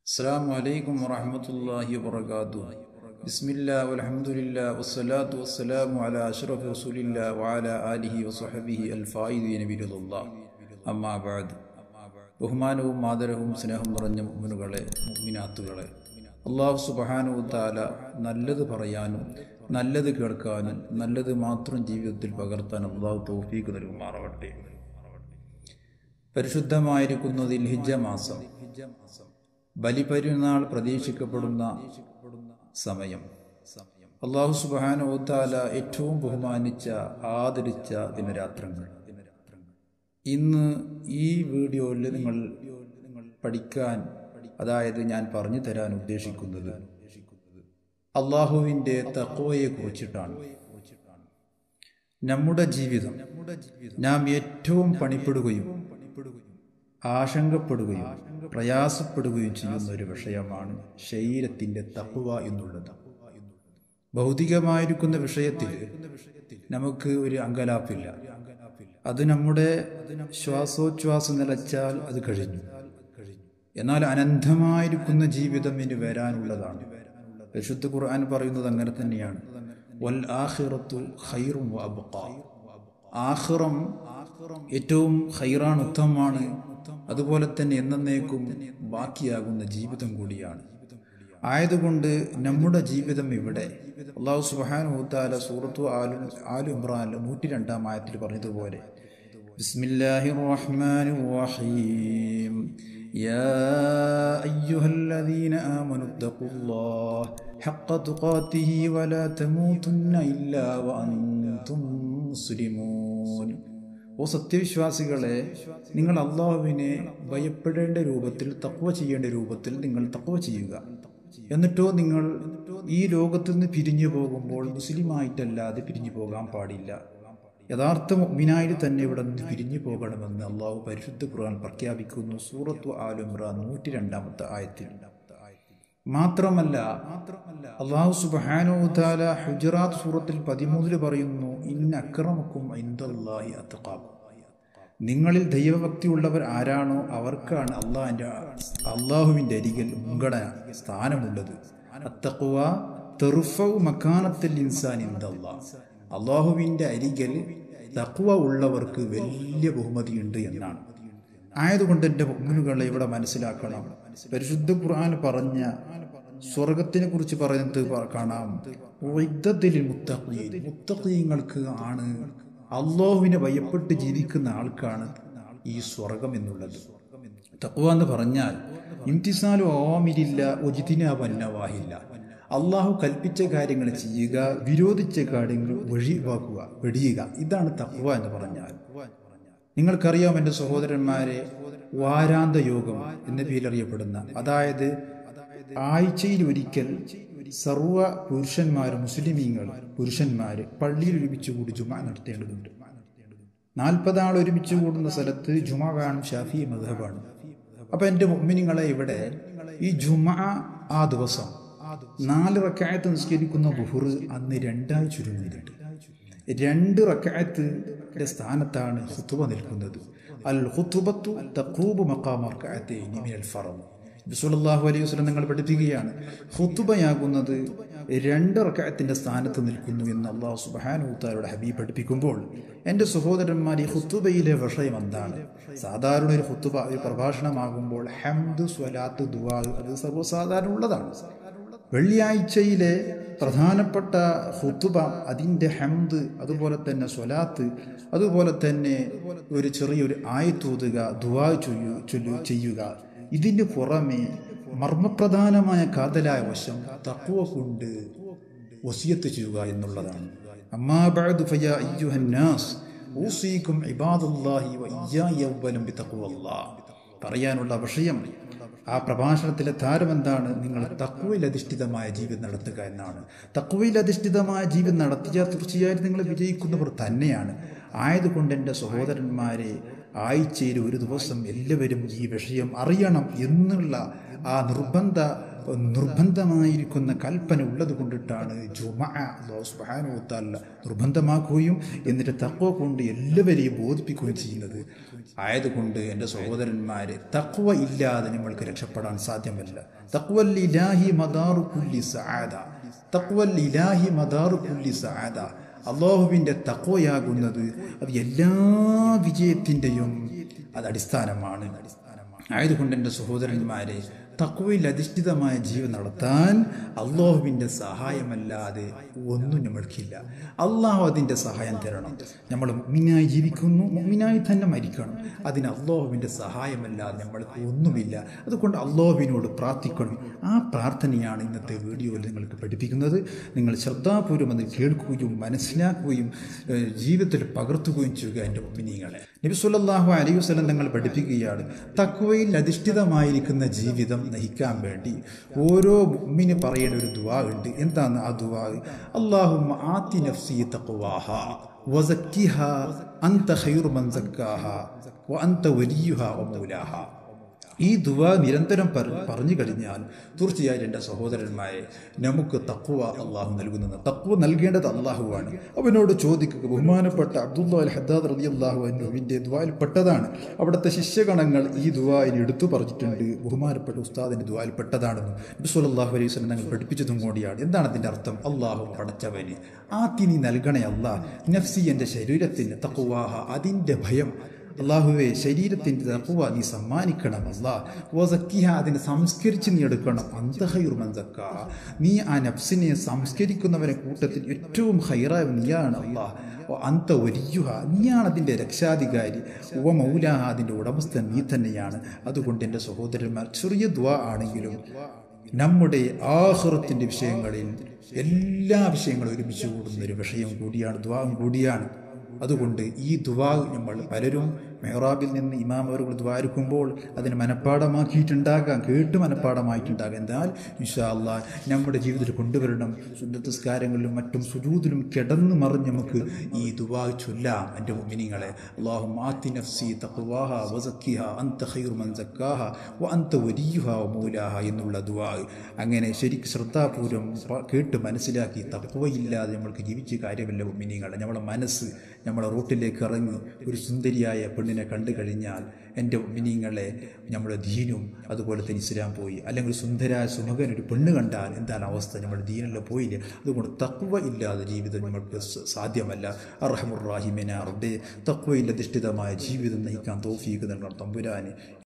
السلام عليكم ورحمة الله وبركاته بسم الله والحمد لله والصلاة والسلام على أشرف رسول الله وعلى آله وصحبه الفائزين برضا الله أما بعد ബഹുമാനവും ആദരവും സ്നേഹം നിറഞ്ഞ മുമ്മിനുകളെ മുമ്മിനാത്തുകളെ അള്ളാഹു സുബഹാനു താല നല്ലത് പറയാനും നല്ലത് കേൾക്കാനും നല്ലത് മാത്രം ജീവിതത്തിൽ പകർത്താൻ അള്ളാഹു തോഫീക്ക് നൽകുമാറാവട്ടെ പരിശുദ്ധമായിരിക്കുന്ന ദിൽഹിജ മാസം ബലിപെരുന്നാൾ പ്രതീക്ഷിക്കപ്പെടുന്ന സമയം അള്ളാഹു സുബാനോത്താല ഏറ്റവും ബഹുമാനിച്ച ആദരിച്ച ദിനരാത്രങ്ങൾ ഇന്ന് ഈ വീഡിയോയിൽ നിങ്ങൾ പഠിക്കാൻ അതായത് ഞാൻ പറഞ്ഞു തരാൻ ഉദ്ദേശിക്കുന്നത് അള്ളാഹുവിൻ്റെ തക്കവയെ കുറിച്ചിട്ടാണ് നമ്മുടെ ജീവിതം നാം ഏറ്റവും പണിപ്പെടുകയും ആശങ്കപ്പെടുകയും പ്രയാസപ്പെടുകയും ചെയ്യുന്ന ഒരു വിഷയമാണ് ശരീരത്തിൻ്റെ തക്കുവ എന്നുള്ളത് ഭൗതികമായിരിക്കുന്ന വിഷയത്തിൽ നമുക്ക് ഒരു അങ്കലാപ്പില്ല അത് നമ്മുടെ ശ്വാസോച്ഛ്വാസം നിലച്ചാൽ അത് കഴിഞ്ഞു എന്നാൽ അനന്തമായിരിക്കുന്ന ജീവിതം ഇനി വരാനുള്ളതാണ് പരിശുദ്ധ ഖുർആൻ പറയുന്നത് അങ്ങനെ തന്നെയാണ് വൽ ആഖിറത്തു ഖൈറും വഅബ്ഖാ ആഖിറം ഏറ്റവും ഖൈറാണ് ഉത്തമമാണ് അതുപോലെ തന്നെ എന്നേക്കും ബാക്കിയാകുന്ന ജീവിതം കൂടിയാണ് ആയതുകൊണ്ട് നമ്മുടെ ജീവിതം ഇവിടെ അള്ളാഹു സുബാനുത്താല സൂറത്തു ആലു ആലു ഇമ്രാൻ നൂറ്റി രണ്ടാം ആയത്തിൽ പറഞ്ഞതുപോലെ ബിസ്മില്ലാഹി റഹ്മാൻ റഹീം يا أيها الذين آمنوا اتقوا الله حق تقاته ولا تموتن إلا وأنتم مسلمون ഓ സത്യവിശ്വാസികളെ നിങ്ങൾ അള്ളാഹുവിനെ ഭയപ്പെടേണ്ട രൂപത്തിൽ തക്വ ചെയ്യേണ്ട രൂപത്തിൽ നിങ്ങൾ തക്വ ചെയ്യുക എന്നിട്ടോ നിങ്ങൾ ഈ ലോകത്തു നിന്ന് പിരിഞ്ഞു പോകുമ്പോൾ മുസ്ലിമായിട്ടല്ലാതെ പിരിഞ്ഞു പോകാൻ പാടില്ല യഥാർത്ഥ മിനായി തന്നെ ഇവിടെ നിന്ന് പിരിഞ്ഞു പോകണമെന്ന് അള്ളാഹു പരിശുദ്ധ ഖുർആൻ പ്രഖ്യാപിക്കുന്നു സൂറത്തു ആലുംറ നൂറ്റി രണ്ടാമത്തെ ആയത്തിൽ മാത്രമല്ല അള്ളാഹു സുബാനോതാല ഹുജറാത്ത് സൂറത്തിൽ പതിമൂന്നില് പറയുന്നു ഇന്ന അക്രമക്കും ഇന്ദല്ലാഹി അത്തഖാബ് നിങ്ങളിൽ ദൈവഭക്തിയുള്ളവർ ആരാണോ അവർക്കാണ് അള്ളാഹിൻ്റെ അള്ളാഹുവിൻ്റെ അരികിൽ മുൻഗണന സ്ഥാനമുള്ളത് അത്തഖുവ തെറുഫവ് മക്കാനത്തിൽ ഇൻസാൻ ഇന്ദല്ലാ അള്ളാഹുവിൻ്റെ അരികിൽ തക്വ ഉള്ളവർക്ക് വലിയ ബഹുമതിയുണ്ട് എന്നാണ് ആയതുകൊണ്ട് എൻ്റെ മുമ്പിലുകളെ ഇവിടെ മനസ്സിലാക്കണം പരിശുദ്ധ ഖുർആൻ പറഞ്ഞ സ്വർഗത്തിനെ കുറിച്ച് പറയുന്നത് കാണാം വൈദ്യത്തിൽ മുത്തഖീൻ മുത്തഖീങ്ങൾക്ക് ആണ് അള്ളാഹുവിനെ ഭയപ്പെട്ട് ജീവിക്കുന്ന ആൾക്കാണ് ഈ സ്വർഗം എന്നുള്ളത് തക്വ എന്ന് പറഞ്ഞാൽ ഇംതിസാലു ഓമിരില്ല ഒജിതിനാവന്നവാഹില്ല അള്ളാഹു കൽപ്പിച്ച കാര്യങ്ങൾ ചെയ്യുക വിരോധിച്ച കാര്യങ്ങൾ ഒഴിവാക്കുക വെടിയുക ഇതാണ് തക്വ എന്ന് പറഞ്ഞാൽ നിങ്ങൾക്കറിയാം എൻ്റെ സഹോദരന്മാരെ വാരാന്ത യോഗം എന്ന പേരറിയപ്പെടുന്ന അതായത് ആഴ്ചയിൽ ഒരിക്കൽ സർവ പുരുഷന്മാരും മുസ്ലിമീങ്ങൾ പുരുഷന്മാർ പള്ളിയിൽ ഒരുമിച്ച് കൂടി ജുമ നടത്തേണ്ടതുണ്ട് നാൽപ്പത് ആൾ ഒരുമിച്ച് കൂടുന്ന സ്ഥലത്ത് ജുമ കാണും ഷാഫി മധബാണ് അപ്പൊ എൻ്റെ മുമ്മിനിങ്ങളെ ഇവിടെ ഈ ജുമ ആ ദിവസം നാല് റക്കായത്ത് നിസ്കരിക്കുന്ന ബുഹുർ അന്ന് രണ്ടായി ചുരുങ്ങിയിട്ടുണ്ട് രണ്ട് റക്കായത്തിന്റെ സ്ഥാനത്താണ് ഹുത്തുബ നിൽക്കുന്നത് അൽ ഹുത്തുബത്തു തഖൂബ് മക്കാമർക്കായത്തേനി മിനൽ ഫറം ബിസുലല്ലാഹു അലൈഹി വസ്ലം നിങ്ങൾ പഠിപ്പിക്കുകയാണ് ഹുത്തുബയാകുന്നത് രണ്ട് റക്കായത്തിന്റെ സ്ഥാനത്ത് നിൽക്കുന്നു എന്ന് അള്ളാഹു സുബാനൂത്താരുടെ ഹബീബ് പഠിപ്പിക്കുമ്പോൾ എൻ്റെ സഹോദരന്മാർ ഈ ഹുത്തുബയിലെ വിഷയം എന്താണ് സാധാരണ ഒരു ഹുത്തുബ ഒരു പ്രഭാഷണമാകുമ്പോൾ ഹംദ് സ്വലാത്ത് ദുവാ അത് സർവ്വസാധാരണ ഉള്ളതാണ് വെള്ളിയാഴ്ചയിലെ പ്രധാനപ്പെട്ട ഹുത്തുബ അതിൻ്റെ ഹംദ് അതുപോലെ തന്നെ സ്വലാത്ത് അതുപോലെ തന്നെ ഒരു ചെറിയൊരു ആയത്തൂതുക ദുവാ ചൊല്ലു ചെയ്യുക ഇതിന് പുറമെ മർമ്മപ്രധാനമായ കാതലായ വശം തക്കുവ കൊണ്ട് വസിയത്ത് ചെയ്യുക എന്നുള്ളതാണ് അമ്മാബഅദു ഫയാ അയ്യുഹന്നാസ് ഊസീകും ഇബാദുല്ലാഹി വഇയ്യായ അവ്വലം ബിതഖ്വല്ലാഹ് പറയാനുള്ള വിഷയം ആ പ്രഭാഷണത്തിലെ താരം എന്താണ് നിങ്ങൾ തക്കുവയിൽ അധിഷ്ഠിതമായ ജീവിതം നടത്തുക എന്നാണ് തക്കുവയിൽ അധിഷ്ഠിതമായ ജീവിതം നടത്തിയാൽ തീർച്ചയായും നിങ്ങൾ വിജയിക്കുന്നവർ തന്നെയാണ് ആയതുകൊണ്ട് എൻ്റെ സഹോദരന്മാരെ ആഴ്ചയിൽ ഒരു ദിവസം എല്ലാവരും ഈ വിഷയം അറിയണം എന്നുള്ള ആ നിർബന്ധ നിർബന്ധമായിരിക്കുന്ന കൽപ്പന ഉള്ളത് കൊണ്ടിട്ടാണ് ജുമ അള്ളാഹു സുബ്ഹാനഹു വ തആല നിർബന്ധമാക്കുകയും എന്നിട്ട് തക്വ കൊണ്ട് എല്ലാവരെയും ബോധിപ്പിക്കുകയും ചെയ്യുന്നത് ആയതുകൊണ്ട് എൻ്റെ സഹോദരന്മാരെ തക്വ ഇല്ലാതെ നമ്മൾക്ക് രക്ഷപ്പെടാൻ സാധ്യമല്ല തക്വൽ ഇലാഹി മദാറു കുല്ലി സആദ തക്വൽ ഇലാഹി മദാറു കുല്ലി സആദ അള്ളാഹുവിൻ്റെ തക്വയാകുന്നത് അത് എല്ലാ വിജയത്തിൻ്റെയും അത് അടിസ്ഥാനമാണ് ആയതുകൊണ്ട് എൻ്റെ സഹോദരന്മാരെ തക്വയിൽ അധിഷ്ഠിതമായ ജീവൻ നടത്താൻ അള്ളാഹുവിൻ്റെ സഹായമല്ലാതെ ഒന്നും നമ്മൾക്കില്ല അള്ളാഹു അതിൻ്റെ സഹായം തരണം നമ്മൾ മുമ്മിനായി ജീവിക്കുന്നു മുമ്മിനായി തന്നെ മരിക്കണം അതിന് അള്ളാഹുവിൻ്റെ സഹായമല്ലാതെ നമ്മൾക്ക് ഒന്നുമില്ല അതുകൊണ്ട് അള്ളാഹുവിനോട് പ്രാർത്ഥിക്കണം ആ പ്രാർത്ഥനയാണ് ഇന്നത്തെ വീഡിയോയിൽ നിങ്ങൾക്ക് പഠിപ്പിക്കുന്നത് നിങ്ങൾ ശ്രദ്ധാപൂർവം അത് കേൾക്കുകയും മനസ്സിലാക്കുകയും ഏഹ്, ജീവിതത്തിൽ പകർത്തുകയും ചെയ്യുക എൻ്റെ മുമ്മിനീങ്ങളെ നബി സല്ലല്ലാഹു അലൈഹി വസല്ലം തങ്ങൾ പഠിപ്പിക്കുകയാണ് തക്വയിൽ അധിഷ്ഠിതമായിരിക്കുന്ന ജീവിതം നയിക്കാൻ വേണ്ടി ഓരോ മുമ്മിന് പറയേണ്ട ഒരു ദുവാ ഉണ്ട് എന്താണ് ആ ദുവാ അള്ളാഹുമ്മ ആത്തി നഫ്സി തഖ്വാഹ വസക്കിഹ അന്ത ഖൈറു മൻ സക്കാഹ വഅന്ത വലിയുഹ വമൗലാഹ ഈ ദുവ നിരന്തരം പറ- പറഞ്ഞു കഴിഞ്ഞാൽ തീർച്ചയായും എൻ്റെ സഹോദരന്മാരെ നമുക്ക് തക്കുവ അള്ളാഹു നൽകുന്നത് തക്കുവ നൽകേണ്ടത് അള്ളാഹുവാണ് അവനോട് ചോദിക്കുക ബഹുമാനപ്പെട്ട അബ്ദുല്ല അൽ ഹദ്ദാദ് റതി അള്ളാഹു അനുവിൻ്റെ ദുവായിൽ പെട്ടതാണ് അവിടുത്തെ ശിഷ്യഗണങ്ങൾ ഈ ദുവായിൽ എടുത്തു പറഞ്ഞിട്ടുണ്ട് ബഹുമാനപ്പെട്ട ഉസ്താദിൻ്റെ ദുവായിൽ പെട്ടതാണെന്നും നബിസ്വല്ലാഹു അലൈഹി വസല്ലം ഞങ്ങൾ പഠിപ്പിച്ചതും കൂടിയാണ് എന്താണ് അതിൻ്റെ അർത്ഥം അള്ളാഹു പടച്ചവന് ആ തിനി നൽകണേ അള്ളാഹ് നഫ്സി എൻ്റെ ശരീരത്തിന് തക്കുവാഹ അതിൻ്റെ ഭയം അള്ളാഹുവെ ശരീരത്തിൻ്റെ തക്കുവ നീ സമ്മാനിക്കണം അല്ലാ വസക്കിഹ അതിനെ സംസ്കരിച്ച് നീ എടുക്കണം അന്തഹൈർ മൻസക്ക നീ ആ നഫ്സിനെ സംസ്കരിക്കുന്നവരെ കൂട്ടത്തിൽ ഏറ്റവും ഹൈറായ നീയാണ് അള്ളാഹ് അന്ത ഒരിയുഹ നീയാണ് അതിൻ്റെ രക്ഷാധികാരി ഉവ മൗലാഹ അതിൻ്റെ ഉടമസ്ഥൻ നീ തന്നെയാണ് അതുകൊണ്ട് എൻ്റെ സഹോദരന്മാർ ചെറിയ ദ്വാ ആണെങ്കിലും നമ്മുടെ ആഹൃത്തിൻ്റെ വിഷയങ്ങളിൽ എല്ലാ വിഷയങ്ങളും ഒരുമിച്ച് കൂടുന്ന ഒരു വിഷയം കൂടിയാണ് ദ്വാം കൂടിയാണ് അതുകൊണ്ട് ഈ ദുവാ നമ്മൾ പലരും മെഹ്റാബിൽ നിന്ന് ഇമാം അവരുകൾ ദ്വാരിക്കുമ്പോൾ അതിന് മനഃപ്പാടമാക്കിയിട്ടുണ്ടാകാം കേട്ട് മനഃപ്പാടമായിട്ടുണ്ടാകാം എന്നാൽ ഇൻഷാ അള്ളാ നമ്മുടെ ജീവിതത്തിൽ കൊണ്ടുവരണം ശുദ്ധസ്കാരങ്ങളിലും മറ്റും സുജൂതിലും കിടന്നു മറിഞ്ഞ് നമുക്ക് ഈ ദുവാ ചൊല്ലാം എൻ്റെ മുമിനിങ്ങളെ അള്ളാഹു മാത്തി നഫ്സി തഖ്വാഹ വസക്കിഹ അന്ത ഖൈറു മൻ സക്കാഹ വ അന്ത വലിയുഹ വ മൗലാഹ എന്നുള്ള ദുവാ അങ്ങനെ ശരിക്കും ശ്രദ്ധാപൂർവം പ- കേട്ട് മനസ്സിലാക്കി തപ്പവയില്ലാതെ നമ്മൾക്ക് ജീവിച്ച കാര്യമല്ല മുമിനിങ്ങളെ നമ്മളെ മനസ്സ് നമ്മളെ റൂട്ടിലേക്ക് ഇറങ്ങി ഒരു സുന്ദരിയായ പെണ്ണിനെ കണ്ടു കഴിഞ്ഞാൽ എൻ്റെ മിനിങ്ങളെ നമ്മുടെ ദീനും അതുപോലെ തന്നെ ഇസ്ലാം പോയി അല്ലെങ്കിൽ സുന്ദരായ സുമകൻ ഒരു പെണ്ണ് കണ്ടാൽ എന്താണ് അവസ്ഥ നമ്മുടെ ദീനെല്ലാം പോയില്ലേ അതുകൊണ്ട് തക്വ ഇല്ലാതെ ജീവിതം നമ്മൾക്ക് സ- സാധ്യമല്ല അർഹമുറാഹിമിന റബ്ബെ തക്വയിൽ അധിഷ്ഠിതമായ ജീവിതം നയിക്കാൻ തോഫീക്ക് നൽകണം തമ്പുരാന്